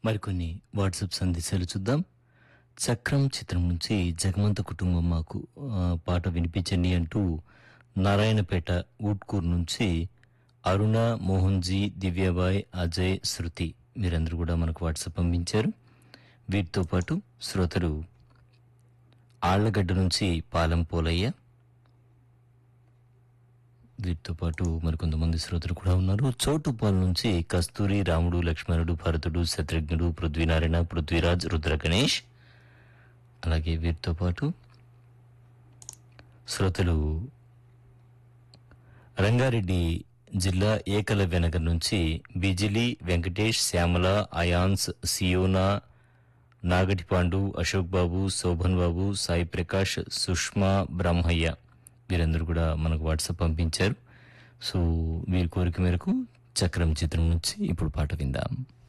మరికొన్ని వాట్సాప్ సందేశాలు చూద్దాం చక్రం చిత్రం నుంచి జగమంత కుటుంబం మాకు ఆ, పాట వినిపించండి అంటూ నారాయణపేట ఊట్కూర్ నుంచి అరుణ మోహన్జీ దివ్యాబాయ్ అజయ్ శృతి మీరందరూ కూడా మనకు వాట్సాప్ పంపించారు వీటితో పాటు శ్రోతలు ఆళ్లగడ్డ నుంచి పాలెం పోలయ్య వీటితో పాటు మరికొంతమంది శ్రోతలు కూడా ఉన్నారు చోటుపాల్ నుంచి కస్తూరి రాముడు లక్ష్మణుడు భరతుడు శత్రుఘ్నుడు పృథ్వీనారాయణ పృథ్వీరాజ్ రుద్ర గణేష్ అలాగే వీరితో పాటు శ్రోతలు రంగారెడ్డి జిల్లా ఏకలవ్య నగర్ నుంచి బిజిలి వెంకటేష్ శ్యామల అయాన్స్ సియోనా నాగటిపాండు అశోక్ బాబు శోభన్ బాబు సాయి ప్రకాష్ సుష్మా బ్రహ్మయ్య వీరందరూ కూడా మనకు వాట్సాప్ పంపించారు సో వీరి కోరిక మేరకు చక్రం చిత్రం నుంచి ఇప్పుడు పాట విందాం